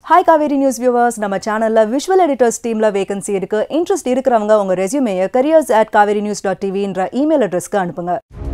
hi Kaveri news viewers நம்ம சேனலில் visual editors டீமில் வேகன்சி இருக்கு இன்ட்ரெஸ்ட் இருக்கிறவங்க உங்கள் ரெஸ்யூமேயை careers at Kaveri news dot டிவின்ற இமெயில் அட்ரஸ்க்கு அனுப்புங்க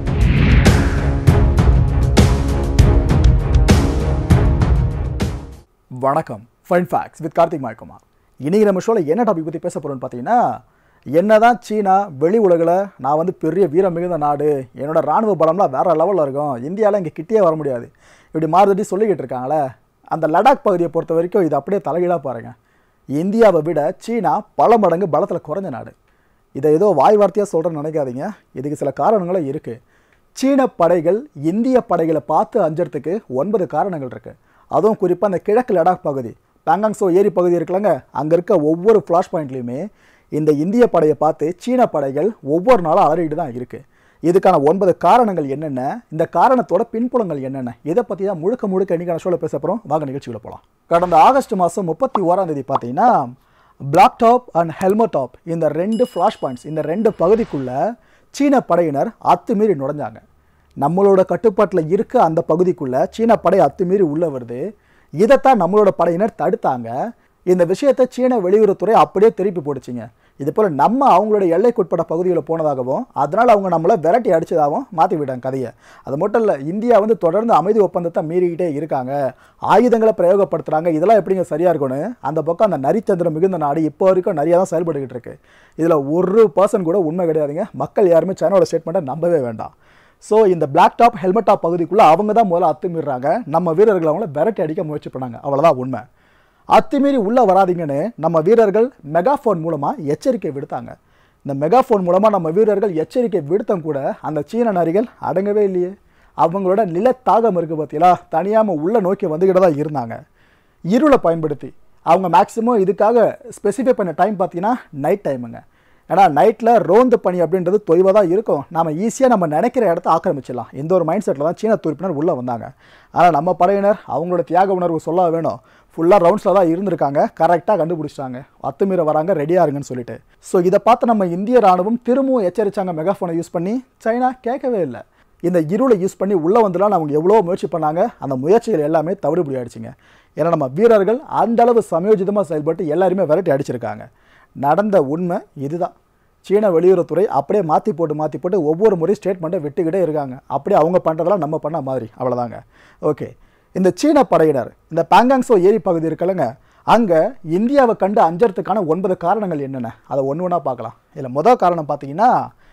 வணக்கம் fun facts with Karthik Mayakumar இன்னைக்கு நம்ம ஷோவில் என்ன டாபிக் பற்றி பேச போகிறோம்னு பார்த்தீங்கன்னா என்னதான் சீனா வெளி உலகில் நான் வந்து பெரிய வீரம் மிகுந்த நாடு என்னோட ராணுவ பலம்லாம் வேற லெவலில் இருக்கும் இந்தியாவில் இங்கே கிட்டே வர முடியாது இப்படி மாறுதட்டி சொல்லிக்கிட்டு இருக்காங்களே அந்த லடாக் பகுதியை பொறுத்த வரைக்கும் இது அப்படியே தலைகீழாக பாருங்க இந்தியாவை விட சீனா பல மடங்கு பலத்தில் குறைஞ்ச நாடு இதை ஏதோ வாய் வார்த்தையாக சொல்கிறேன்னு நினைக்காதீங்க இதுக்கு சில காரணங்களும் இருக்குது சீன படைகள் இந்திய படைகளை பார்த்து அஞ்சறதுக்கு ஒன்பது காரணங்கள் இருக்குது அதுவும் குறிப்பாக அந்த கிழக்கு லடாக் பகுதி பேங்காங்ஸோ ஏரி பகுதி இருக்குல்லங்க அங்கே இருக்க ஒவ்வொரு ஃப்ளாஷ் பாயிண்ட்லையுமே இந்த இந்திய படையை பார்த்து சீன படைகள் ஒவ்வொரு நாளும் அலறிட்டு தான் இருக்குது இதுக்கான ஒன்பது காரணங்கள் என்னென்ன இந்த காரணத்தோட பின்புலங்கள் என்னென்ன இதை பற்றி தான் முழுக்க முழுக்க இன்னைக்கான ஷோவில் பேச போகிறோம் வாங்க நிகழ்ச்சிகளை போகலாம் கடந்த ஆகஸ்ட் மாதம் முப்பத்தி ஓராம் தேதி பார்த்தீங்கன்னா black top and helmet top இந்த ரெண்டு ஃப்ளாஷ் பாயிண்ட்ஸ் இந்த ரெண்டு பகுதிக்குள்ள சீன படையினர் அத்துமீறி நுழைஞ்சாங்க நம்மளோட கட்டுப்பாட்டில் இருக்க அந்த பகுதிக்குள்ள சீன படை அத்துமீறி உள்ள வருது இதைத்தான் நம்மளோட படையினர் தடுத்தாங்க இந்த விஷயத்தை சீன வெளியுறவுத்துறை அப்படியே திருப்பி போடுச்சுங்க இது போல் நம்ம அவங்களோட எல்லைக்குட்பட்ட பகுதிகளில் போனதாகவும் அதனால் அவங்க நம்மளை விரட்டி அடிச்சதாகவும் மாற்றி விட்டாங்க கதையை அது மட்டும் இல்லை இந்தியா வந்து தொடர்ந்து அமைதி ஒப்பந்தத்தை மீறிக்கிட்டே இருக்காங்க ஆயுதங்களை பிரயோகப்படுத்துகிறாங்க இதெல்லாம் எப்படிங்க சரியாக இருக்கும்னு அந்த பக்கம் அந்த நரிச்சந்திரம் மிகுந்த நாடு இப்போ வரைக்கும் நிறைய தான் செயல்பட்டுக்கிட்டு இருக்கு இதில் ஒரு பர்சன் கூட உண்மை கிடையாதுங்க மக்கள் யாருமே சைனாவோட ஸ்டேட்மெண்ட்டை நம்பவே வேண்டாம் ஸோ இந்த பிளாக் டாப் ஹெல்மெட் டாப் பகுதிக்குள்ளே அவங்க தான் முதல்ல அத்துமீறாங்க நம்ம வீரர்கள் அவங்கள விரட்டி அடிக்க முயற்சி பண்ணாங்க அவ்வளோதான் உண்மை அத்துமீறி உள்ளே வராதீங்கன்னு நம்ம வீரர்கள் மெகாஃபோன் மூலமாக எச்சரிக்கை விடுத்தாங்க இந்த மெகாஃபோன் மூலமாக நம்ம வீரர்கள் எச்சரிக்கை விடுத்தம் கூட அந்த சீன நரிகள் அடங்கவே இல்லையே அவங்களோட நிலத்தாகம் இருக்குது பார்த்தீங்களா தனியாமல் உள்ள நோக்கி வந்துக்கிட்டு தான் இருந்தாங்க இருளை பயன்படுத்தி அவங்க மேக்ஸிமம் இதுக்காக ஸ்பெசிஃபை பண்ண டைம் பார்த்தீங்கன்னா நைட் டைமுங்க ஏன்னா நைட்டில் ரோந்து பணி அப்படின்றது தொய்வாக தான் இருக்கும் நம்ம ஈஸியாக நம்ம நினைக்கிற இடத்த ஆக்கிரமிச்சிடலாம் இந்த ஒரு மைண்ட் செட்டில் தான் சீன துருப்பினர் உள்ளே வந்தாங்க ஆனால் நம்ம படையினர் அவங்களோட தியாக உணர்வு சொல்ல வேணும் ஃபுல்லாக ரவுண்ட்ஸில் தான் இருந்திருக்காங்க கரெக்டாக கண்டுபிடிச்சிட்டாங்க அத்துமீற வராங்க ரெடியாக இருங்கன்னு சொல்லிட்டு ஸோ இதை பார்த்து நம்ம இந்திய ராணுவம் திரும்பவும் எச்சரிச்சாங்க மெகாஃபோனை யூஸ் பண்ணி சைனா கேட்கவே இல்லை இந்த இருளை யூஸ் பண்ணி உள்ளே வந்துலாம் அவங்க எவ்வளோ முயற்சி பண்ணாங்க அந்த முயற்சிகள் எல்லாமே தவிடுபடி ஆயிடுச்சுங்க ஏன்னா நம்ம வீரர்கள் அந்த அளவு சமயோஜிதமாக செயல்பட்டு எல்லாருமே விரட்டி அடிச்சிருக்காங்க நடந்த உண்மை இதுதான் சீன வெளியுறவுத்துறை அப்படியே மாற்றி போட்டு மாற்றி போட்டு ஒவ்வொரு முறையும் ஸ்டேட்மெண்ட்டை விட்டுக்கிட்டே இருக்காங்க அப்படியே அவங்க பண்ணுறதெல்லாம் நம்ம பண்ண மாதிரி அவ்வளோதாங்க ஓகே இந்த சீன படையினர் இந்த பேங்காங்ஸோ ஏரி பகுதி இருக்குல்லங்க அங்கே இந்தியாவை கண்டு அஞ்சறதுக்கான ஒன்பது காரணங்கள் என்னென்ன அதை ஒன்று ஒன்றா பார்க்கலாம் இதில் முதல் காரணம் பார்த்தீங்கன்னா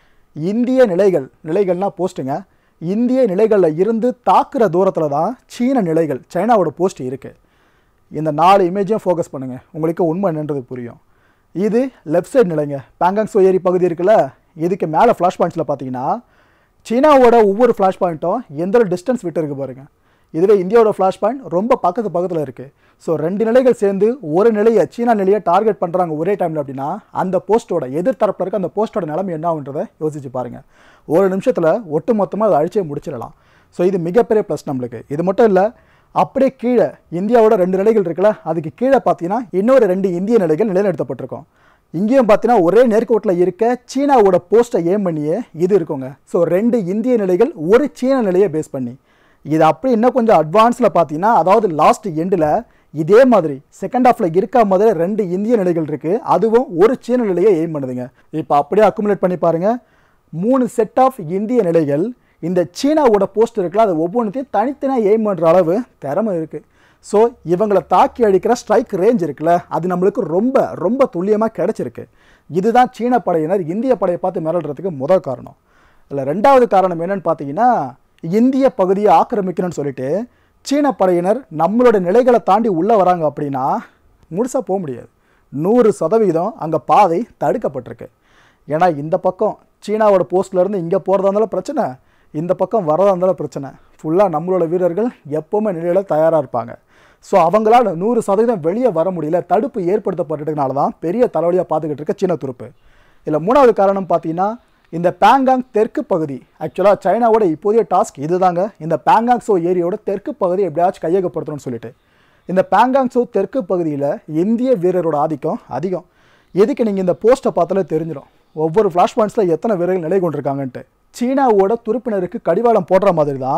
இந்திய நிலைகள் நிலைகள்னால் போஸ்ட்டுங்க இந்திய நிலைகளில் இருந்து தாக்குற தூரத்தில் தான் சீன நிலைகள் சைனாவோட போஸ்ட் இருக்குது இந்த நாலு இமேஜையும் ஃபோக்கஸ் பண்ணுங்கள் உங்களுக்கு உண்மை என்னன்றது புரியும் இது லெஃப்ட் சைடு நிலைங்க பேங்காங்ஸோ ஏரி பகுதி இருக்குல்ல இதுக்கு மேலே ஃப்ளாஷ் பாயிண்ட்ஸில் பார்த்தீங்கன்னா சீனாவோட ஒவ்வொரு ஃப்ளாஷ் பாயிண்ட்டும் எந்த ஒரு டிஸ்டன்ஸ் விட்டு இருக்கு பாருங்க இதுவே இந்தியாவோட ஃப்ளாஷ் பாயிண்ட் ரொம்ப பக்கத்து பக்கத்தில் இருக்குது ஸோ ரெண்டு நிலைகள் சேர்ந்து ஒரு நிலையை சீனா நிலையை டார்கெட் பண்ணுறாங்க ஒரே டைமில் அப்படின்னா அந்த போஸ்ட்டோட எதிர்த்தரப்பில் இருக்க அந்த போஸ்ட்டோட நிலைமை என்ன ஆகுன்றதை யோசிச்சு பாருங்கள் ஒரு நிமிஷத்தில் ஒட்டு மொத்தமாக அதை அழிச்சே முடிச்சிடலாம் ஸோ இது மிகப்பெரிய ப்ளஸ் நம்மளுக்கு இது மட்டும் இல்லை அப்படியே கீழே இந்தியாவோட ரெண்டு நிலைகள் இருக்குல்ல அதுக்கு கீழே பார்த்தீங்கன்னா இன்னொரு ரெண்டு இந்திய நிலைகள் நிலைநிறுத்தப்பட்டிருக்கும் இங்கேயும் பார்த்தீங்கன்னா ஒரே நேர்கோட்டில் இருக்க சீனாவோட போஸ்ட்டை ஏம் பண்ணியே இது இருக்குங்க ஸோ ரெண்டு இந்திய நிலைகள் ஒரு சீன நிலையை பேஸ் பண்ணி இது அப்படி இன்னும் கொஞ்சம் அட்வான்ஸில் பார்த்தீங்கன்னா அதாவது லாஸ்ட் எண்டில் இதே மாதிரி செகண்ட் ஹாஃபில் இருக்க மாதிரி ரெண்டு இந்திய நிலைகள் இருக்குது அதுவும் ஒரு சீன நிலையை எய்ம் பண்ணுதுங்க இப்போ அப்படியே அக்குமுலேட் பண்ணி பாருங்கள் மூணு செட் ஆஃப் இந்திய நிலைகள் இந்த சீனாவோட போஸ்ட் இருக்குல்ல அது ஒவ்வொன்றுத்தையும் தனித்தனியாக எய்ம் பண்ணுற அளவு திறமை இருக்குது ஸோ இவங்களை தாக்கி அடிக்கிற ஸ்ட்ரைக் ரேஞ்ச் இருக்குல்ல அது நம்மளுக்கு ரொம்ப ரொம்ப துல்லியமாக கிடச்சிருக்கு இதுதான் சீன படையினர் இந்திய படையை பார்த்து மிரள்றதுக்கு முதல் காரணம் இல்லை ரெண்டாவது காரணம் என்னன்னு பார்த்தீங்கன்னா இந்திய பகுதியை ஆக்கிரமிக்கணும்னு சொல்லிட்டு சீன படையினர் நம்மளோட நிலைகளை தாண்டி உள்ளே வராங்க அப்படின்னா முழுசாக போக முடியாது நூறு சதவீதம் அங்கே பாதை தடுக்கப்பட்டிருக்கு ஏன்னா இந்த பக்கம் சீனாவோட போஸ்ட்லேருந்து இங்கே போகிறதா இருந்தாலும் பிரச்சனை இந்த பக்கம் வரதா இருந்தாலும் பிரச்சனை ஃபுல்லாக நம்மளோட வீரர்கள் எப்போவுமே நிலையில் தயாராக இருப்பாங்க ஸோ அவங்களால நூறு சதவீதம் வெளியே வர முடியல தடுப்பு ஏற்படுத்தப்பட்டதுனால தான் பெரிய தலைவலியாக பார்த்துக்கிட்டு இருக்க சீன துருப்பு இதில் மூணாவது காரணம் பார்த்தீங்கன்னா இந்த பேங்காங் தெற்கு பகுதி ஆக்சுவலாக சைனாவோட இப்போதைய டாஸ்க் இதுதாங்க இந்த பேங்காங்ஸோ ஏரியோட தெற்கு பகுதியை எப்படியாச்சும் கையகப்படுத்தணும்னு சொல்லிட்டு இந்த பேங்காங்ஸோ தெற்கு பகுதியில் இந்திய வீரரோட ஆதிக்கம் அதிகம் எதுக்கு நீங்கள் இந்த போஸ்ட்டை பார்த்தாலே தெரிஞ்சிடும் ஒவ்வொரு ஃப்ளாஷ் பாயிண்ட்ஸில் எத்தனை வீரர்கள் நிலை கொண்டிருக்காங்கன்ட்டு சீனாவோட துருப்பினருக்கு கடிவாளம் போடுற மாதிரி தான்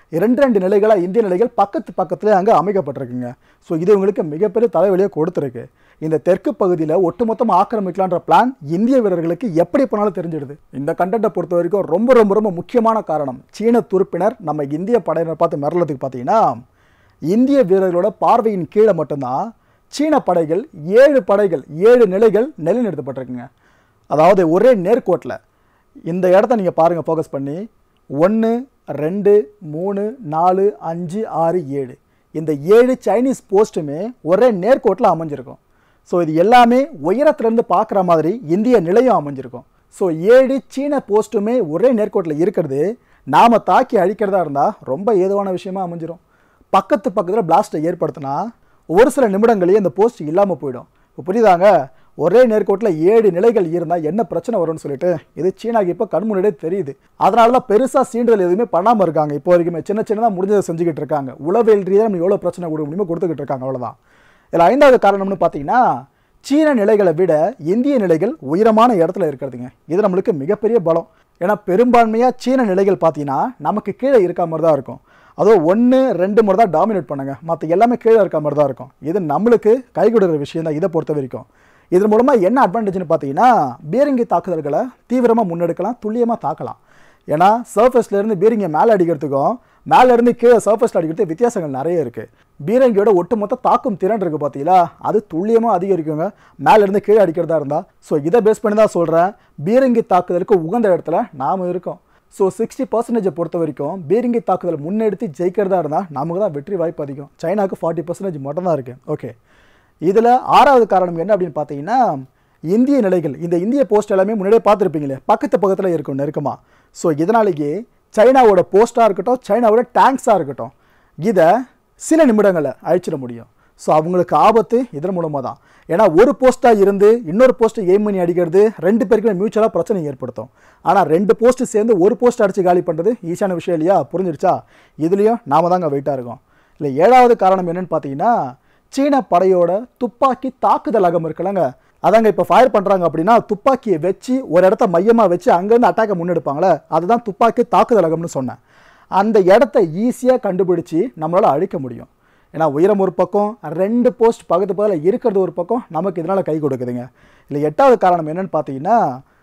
இரண்டு ரெண்டு நிலைகளாக இந்திய நிலைகள் பக்கத்து பக்கத்துல அங்கே அமைக்கப்பட்டிருக்குங்க ஸோ இது இவங்களுக்கு மிகப்பெரிய தலைவலியை கொடுத்துருக்கு இந்த தெற்கு பகுதியில் ஒட்டுமொத்தமாக ஆக்கிரமிக்கலான்ற பிளான் இந்திய வீரர்களுக்கு எப்படி போனாலும் தெரிஞ்சிடுது இந்த கண்டென்ட்டை பொறுத்த வரைக்கும் ரொம்ப ரொம்ப ரொம்ப முக்கியமான காரணம் சீன துருப்பினர் நம்ம இந்திய படையினர் பார்த்து மிரளதுக்கு பார்த்தீங்கன்னா இந்திய வீரர்களோட பார்வையின் கீழே மட்டும்தான் சீன படைகள் ஏழு படைகள் ஏழு நிலைகள் நிலைநிறுத்தப்பட்டிருக்குங்க அதாவது ஒரே நேர்கோட்டில் இந்த இடத்த நீங்கள் பாருங்கள் ஃபோக்கஸ் பண்ணி ஒன்று ரெண்டு மூணு நாலு அஞ்சு ஆறு ஏழு இந்த ஏழு சைனீஸ் போஸ்ட்டுமே ஒரே நேர்கோட்டில் அமைஞ்சிருக்கும் ஸோ இது எல்லாமே உயரத்துலேருந்து பார்க்குற மாதிரி இந்திய நிலையம் அமைஞ்சிருக்கும் ஸோ ஏழு சீன போஸ்ட்டுமே ஒரே நேர்கோட்டில் இருக்கிறது நாம் தாக்கி அழிக்கிறதா இருந்தால் ரொம்ப ஏதுவான விஷயமா அமைஞ்சிரும் பக்கத்து பக்கத்தில் பிளாஸ்ட்டை ஏற்படுத்தினா ஒரு சில நிமிடங்களே இந்த போஸ்ட் இல்லாமல் போயிடும் இப்போ புரியுதாங்க ஒரே நேர்கோட்டில் ஏழு நிலைகள் இருந்தால் என்ன பிரச்சனை வரும்னு சொல்லிட்டு இது சீனாக்கு இப்போ கண் முன்னாடியே தெரியுது அதனால தான் பெருசாக சீண்டுதல் எதுவுமே பண்ணாமல் இருக்காங்க இப்போ வரைக்குமே சின்ன சின்னதாக முடிஞ்சதை செஞ்சுக்கிட்டு இருக்காங்க உளவியல் ரீதியாக நம்ம எவ்வளோ பிரச்சனை கொடுக்க முடியுமோ கொடுத்துக்கிட்டு இருக்காங்க அவ்வளோதான் இதில் ஐந்தாவது காரணம்னு பார்த்தீங்கன்னா சீன நிலைகளை விட இந்திய நிலைகள் உயரமான இடத்துல இருக்கிறதுங்க இது நம்மளுக்கு மிகப்பெரிய பலம் ஏன்னா பெரும்பான்மையாக சீன நிலைகள் பார்த்தீங்கன்னா நமக்கு கீழே இருக்க மாதிரி தான் இருக்கும் அதுவும் ஒன்று ரெண்டு முறை தான் டாமினேட் பண்ணுங்க மற்ற எல்லாமே கீழே இருக்க மாதிரி தான் இருக்கும் இது நம்மளுக்கு கை கொடுக்குற விஷயம் தான் இதை பொறுத்த வரைக்கும் இதன் மூலமாக என்ன அட்வான்டேஜ்னு பார்த்தீங்கன்னா பீரங்கி தாக்குதல்களை தீவிரமாக முன்னெடுக்கலாம் துல்லியமாக தாக்கலாம் ஏன்னா சர்ஃபேஸ்லேருந்து பீரங்கியை மேலே அடிக்கிறதுக்கும் மேலேருந்து கீழே சர்ஃபேஸில் அடிக்கிறது வித்தியாசங்கள் நிறைய இருக்குது பீரங்கியோட ஒட்டுமொத்த தாக்கும் திறன் இருக்குது பார்த்தீங்களா அது துல்லியமாக அதிகரிக்குங்க மேலேருந்து கீழே அடிக்கிறதா இருந்தால் ஸோ இதை பேஸ் பண்ணி தான் சொல்கிறேன் பீரங்கி தாக்குதலுக்கு உகந்த இடத்துல நாம் இருக்கோம் ஸோ சிக்ஸ்டி பர்சன்டேஜை பொறுத்த வரைக்கும் பீரங்கி தாக்குதல் முன்னெடுத்து ஜெயிக்கிறதா இருந்தால் நமக்கு தான் வெற்றி வாய்ப்பு அதிகம் சைனாவுக்கு ஃபார்ட்டி பர்சன்டேஜ் மட்டும் தான் இருக்குது ஓகே இதில் ஆறாவது காரணம் என்ன அப்படின்னு பார்த்தீங்கன்னா இந்திய நிலைகள் இந்த இந்திய போஸ்ட் எல்லாமே முன்னாடியே பார்த்துருப்பீங்களே பக்கத்து பக்கத்தில் இருக்கும் நெருக்கமாக ஸோ இதனாலேயே சைனாவோட போஸ்ட்டாக இருக்கட்டும் சைனாவோட டேங்க்ஸாக இருக்கட்டும் இதை சில நிமிடங்களில் அழிச்சிட முடியும் ஸோ அவங்களுக்கு ஆபத்து இதன் மூலமாக தான் ஏன்னா ஒரு போஸ்ட்டாக இருந்து இன்னொரு போஸ்ட்டை எய்ம் பண்ணி அடிக்கிறது ரெண்டு பேருக்குமே மியூச்சுவலாக பிரச்சனை ஏற்படுத்தும் ஆனால் ரெண்டு போஸ்ட்டு சேர்ந்து ஒரு போஸ்ட் அடித்து காலி பண்ணுறது ஈஸியான விஷயம் இல்லையா புரிஞ்சிருச்சா இதுலேயும் நாம தாங்க வெயிட்டாக இருக்கோம் இல்லை ஏழாவது காரணம் என்னன்னு பார்த்தீங்கன்னா சீன படையோட துப்பாக்கி தாக்குதல் அகம் இருக்குல்லங்க அதாங்க இப்போ ஃபயர் பண்ணுறாங்க அப்படின்னா துப்பாக்கியை வச்சு ஒரு இடத்த மையமாக வச்சு அங்கேருந்து அட்டாக்கை முன்னெடுப்பாங்களே அதுதான் துப்பாக்கி தாக்குதல் அகம்னு சொன்னேன் அந்த இடத்த ஈஸியாக கண்டுபிடிச்சி நம்மளால் அழிக்க முடியும் ஏன்னா உயரம் ஒரு பக்கம் ரெண்டு போஸ்ட் பக்கத்து பக்கத்தில் இருக்கிறது ஒரு பக்கம் நமக்கு இதனால் கை கொடுக்குதுங்க இல்லை எட்டாவது காரணம் என்னன்னு பார்த்தீங்கன்னா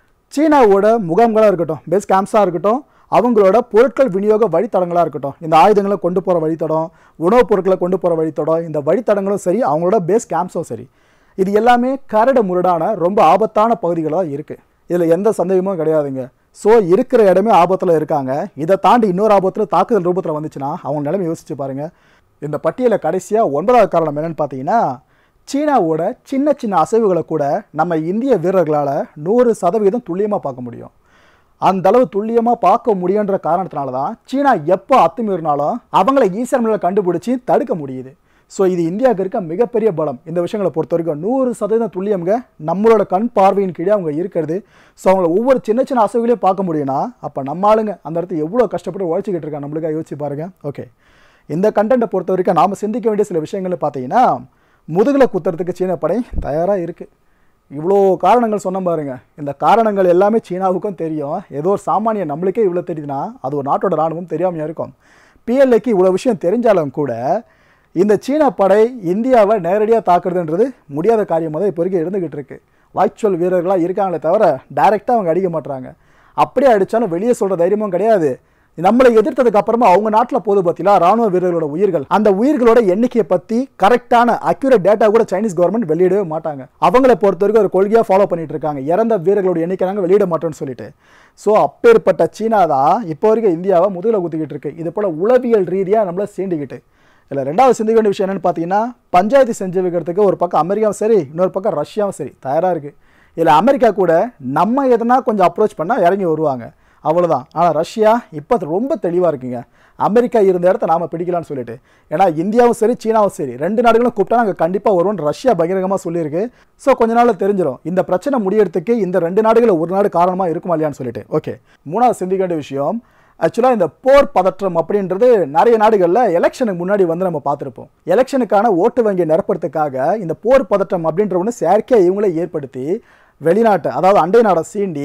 சீனாவோட முகாம்களாக இருக்கட்டும் பேஸ் கேம்ப்ஸாக இருக்கட்டும் அவங்களோட பொருட்கள் விநியோக வழித்தடங்களாக இருக்கட்டும் இந்த ஆயுதங்களை கொண்டு போகிற வழித்தடம் உணவுப் பொருட்களை கொண்டு போகிற வழித்தடம் இந்த வழித்தடங்களும் சரி அவங்களோட பேஸ் கேம்ப்ஸும் சரி இது எல்லாமே கரடு முரடான ரொம்ப ஆபத்தான பகுதிகளாக இருக்குது இதில் எந்த சந்தேகமும் கிடையாதுங்க ஸோ இருக்கிற இடமே ஆபத்தில் இருக்காங்க இதை தாண்டி இன்னொரு ஆபத்தில் தாக்குதல் ரூபத்தில் வந்துச்சுன்னா அவங்க நிலைமை யோசிச்சு பாருங்க இந்த பட்டியலில் கடைசியாக ஒன்பதாவது காரணம் என்னன்னு பார்த்தீங்கன்னா சீனாவோட சின்ன சின்ன அசைவுகளை கூட நம்ம இந்திய வீரர்களால் நூறு சதவீதம் துல்லியமாக பார்க்க முடியும் அந்த அளவு துல்லியமாக பார்க்க முடியுன்ற காரணத்தினால தான் சீனா எப்போ அத்துமீறினாலும் அவங்கள ஈஸியாக நம்மளால் கண்டுபிடிச்சி தடுக்க முடியுது ஸோ இது இந்தியாவுக்கு இருக்க மிகப்பெரிய பலம் இந்த விஷயங்களை பொறுத்த வரைக்கும் நூறு சதவீதம் துல்லியம்ங்க நம்மளோட கண் பார்வையின் கீழே அவங்க இருக்கிறது ஸோ அவங்கள ஒவ்வொரு சின்ன சின்ன அசைவுகளையும் பார்க்க முடியும்னா அப்போ நம்ம ஆளுங்க அந்த இடத்துல எவ்வளோ கஷ்டப்பட்டு உழைச்சிக்கிட்டு இருக்காங்க நம்மளுக்காக யோசிச்சு பாருங்க ஓகே இந்த கண்டென்ட்டை பொறுத்த வரைக்கும் நாம் சிந்திக்க வேண்டிய சில விஷயங்கள் பார்த்தீங்கன்னா முதுகில் குத்துறதுக்கு சீன படை தயாராக இருக்குது இவ்வளோ காரணங்கள் சொன்ன பாருங்க இந்த காரணங்கள் எல்லாமே சீனாவுக்கும் தெரியும் ஏதோ ஒரு சாமானிய நம்மளுக்கே இவ்வளோ தெரியுதுன்னா அது ஒரு நாட்டோட ராணுவம் தெரியாமையா இருக்கும் பிஎல்ஏக்கு இவ்வளோ விஷயம் தெரிஞ்சாலும் கூட இந்த சீன படை இந்தியாவை நேரடியாக தாக்குறதுன்றது முடியாத காரியமாக தான் இப்போ வரைக்கும் இருந்துகிட்டு இருக்கு வாய்ச்சொல் வீரர்களாக இருக்காங்களே தவிர டைரெக்டாக அவங்க அடிக்க மாட்றாங்க அப்படியே அடித்தாலும் வெளியே சொல்கிற தைரியமும் கிடையாது நம்மளை எதிர்த்ததுக்கு அப்புறமா அவங்க நாட்டில் போது பார்த்தீங்களா ராணுவ வீரர்களோட உயிர்கள் அந்த உயிர்களோட எண்ணிக்கையை பற்றி கரெக்டான அக்யூரேட் டேட்டா கூட சைனீஸ் கவர்மெண்ட் வெளியிடவே மாட்டாங்க அவங்கள பொறுத்த வரைக்கும் ஒரு கொள்கையாக ஃபாலோ பண்ணிட்டு இருக்காங்க இறந்த வீரர்களோட எண்ணிக்கை நாங்கள் வெளியிட மாட்டோம்னு சொல்லிட்டு ஸோ அப்பேற்பட்ட சீனா தான் இப்போ வரைக்கும் இந்தியாவை முதுகில் குத்திக்கிட்டு இருக்கு இது போல உளவியல் ரீதியாக நம்மளை சீண்டிக்கிட்டு இல்லை ரெண்டாவது சிந்திக்க வேண்டிய விஷயம் என்னன்னு பார்த்தீங்கன்னா பஞ்சாயத்து செஞ்சு வைக்கிறதுக்கு ஒரு பக்கம் அமெரிக்காவும் சரி இன்னொரு பக்கம் ரஷ்யாவும் சரி தயாராக இருக்குது இதில் அமெரிக்கா கூட நம்ம எதனா கொஞ்சம் அப்ரோச் பண்ணால் இறங்கி வருவாங்க அவ்வளோதான் ஆனால் ரஷ்யா இப்போ அது ரொம்ப தெளிவாக இருக்குங்க அமெரிக்கா இருந்த இடத்த நாம் பிடிக்கலாம்னு சொல்லிட்டு ஏன்னா இந்தியாவும் சரி சீனாவும் சரி ரெண்டு நாடுகளும் கூப்பிட்டா நாங்கள் கண்டிப்பாக வருவோம்னு ரஷ்யா பகிரங்கமாக சொல்லியிருக்கு ஸோ கொஞ்ச நாளில் தெரிஞ்சிடும் இந்த பிரச்சனை முடியறதுக்கு இந்த ரெண்டு நாடுகளில் ஒரு நாடு காரணமாக இருக்குமா இல்லையான்னு சொல்லிட்டு ஓகே மூணாவது சிந்திக்க வேண்டிய விஷயம் ஆக்சுவலாக இந்த போர் பதற்றம் அப்படின்றது நிறைய நாடுகளில் எலெக்ஷனுக்கு முன்னாடி வந்து நம்ம பார்த்துருப்போம் எலெக்ஷனுக்கான ஓட்டு வங்கியை நிரப்புறதுக்காக இந்த போர் பதற்றம் அப்படின்ற ஒன்று செயற்கையாக இவங்களே ஏற்படுத்தி வெளிநாட்டு அதாவது அண்டை நாடை சீண்டி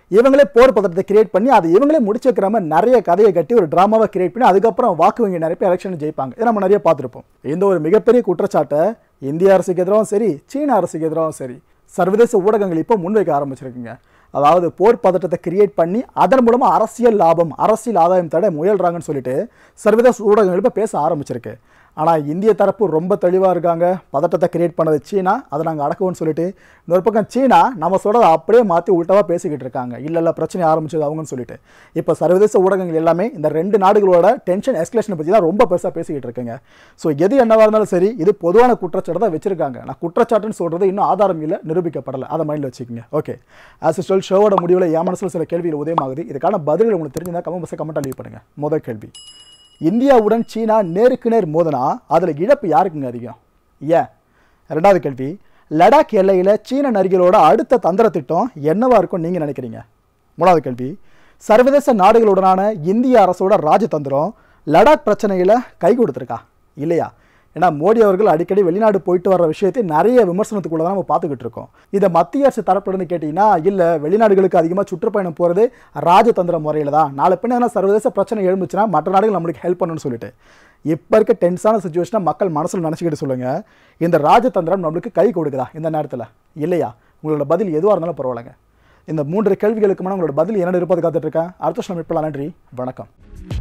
இவங்களே போர் பதட்டத்தை கிரியேட் பண்ணி அதை இவங்களே முடிச்சு வைக்கிற மாதிரி நிறைய கதையை கட்டி ஒரு ட்ராமாவை கிரியேட் பண்ணி அதுக்கப்புறம் வாக்கு வங்கி நிறைய பேர் எலெக்ஷன் ஜெயிப்பாங்க இதை நம்ம நிறைய பார்த்துருப்போம் இந்த ஒரு மிகப்பெரிய குற்றச்சாட்டை இந்திய அரசுக்கு எதிராகவும் சரி சீன அரசுக்கு எதிராகவும் சரி சர்வதேச ஊடகங்கள் இப்போ முன்வைக்க ஆரம்பிச்சிருக்குங்க அதாவது போர் பதட்டத்தை கிரியேட் பண்ணி அதன் மூலமாக அரசியல் லாபம் அரசியல் ஆதாயம் தட முயல்றாங்கன்னு சொல்லிட்டு சர்வதேச ஊடகங்கள் இப்போ பேச ஆரம்பிச்சிருக்கு ஆனால் இந்திய தரப்பு ரொம்ப தெளிவாக இருக்காங்க பதட்டத்தை கிரியேட் பண்ணது சீனா அதை நாங்கள் அடக்குவோம்னு சொல்லிட்டு இன்னொரு பக்கம் சீனா நம்ம சொல்கிறத அப்படியே மாற்றி உள்டாவாக பேசிக்கிட்டு இருக்காங்க இல்லை இல்லை பிரச்சனை ஆரம்பிச்சது அவங்கன்னு சொல்லிட்டு இப்போ சர்வதேச ஊடகங்கள் எல்லாமே இந்த ரெண்டு நாடுகளோட டென்ஷன் எஸ்கலேஷனை பற்றி தான் ரொம்ப பெருசாக பேசிக்கிட்டு இருக்குங்க ஸோ எது என்னவாக இருந்தாலும் சரி இது பொதுவான குற்றச்சாட்டு தான் வச்சிருக்காங்க நான் குற்றச்சாட்டுன்னு சொல்கிறது இன்னும் ஆதாரம் இல்லை நிரூபிக்கப்படலை அதை மைண்டில் வச்சுக்கோங்க ஓகே ஆஸ் யூஸ்வல் ஷோவோட முடிவில் என் மனசில் சில கேள்விகள் உதயமாகுது இதுக்கான பதில்கள் உங்களுக்கு தெரிஞ்சிருந்தா கமெண்ட் பாக்ஸில் கமெண்ட் லீவ் பண்ணுங்கள் முதல் கேள்வி இந்தியாவுடன் சீனா நேருக்கு நேர் மோதினா அதில் இழப்பு யாருக்குங்க அதிகம் ஏன் ரெண்டாவது கேள்வி லடாக் எல்லையில் சீன நரிகளோட அடுத்த தந்திர திட்டம் என்னவா இருக்கும் நீங்கள் நினைக்கிறீங்க மூணாவது கேள்வி சர்வதேச நாடுகளுடனான இந்திய அரசோட ராஜதந்திரம் லடாக் பிரச்சனையில் கை கொடுத்துருக்கா இல்லையா ஏன்னா மோடி அவர்கள் அடிக்கடி வெளிநாடு போயிட்டு வர விஷயத்தை நிறைய விமர்சனத்துக்குள்ள தான் நம்ம பார்த்துக்கிட்டு இருக்கோம் இதை மத்திய அரசு தரப்பிலிருந்து கேட்டிங்கன்னா இல்லை வெளிநாடுகளுக்கு அதிகமாக சுற்றுப்பயணம் போகிறது ராஜதந்திர முறையில் தான் நாளை பின்ன எதனா சர்வதேச பிரச்சனை எழுந்துச்சுன்னா மற்ற நாடுகள் நம்மளுக்கு ஹெல்ப் பண்ணணும்னு சொல்லிட்டு இப்போ இருக்க டென்ஸான சுச்சுவேஷனை மக்கள் மனசில் நினச்சிக்கிட்டு சொல்லுங்கள் இந்த ராஜதந்திரம் நம்மளுக்கு கை கொடுக்குதா இந்த நேரத்தில் இல்லையா உங்களோட பதில் எதுவாக இருந்தாலும் பரவாயில்லைங்க இந்த மூன்று கேள்விகளுக்குமான உங்களோட பதில் என்னென்ன இருப்பது காத்துட்ருக்கேன் அடுத்த வருஷம் மீட் பண்ணலாம் நன்றி வணக்கம்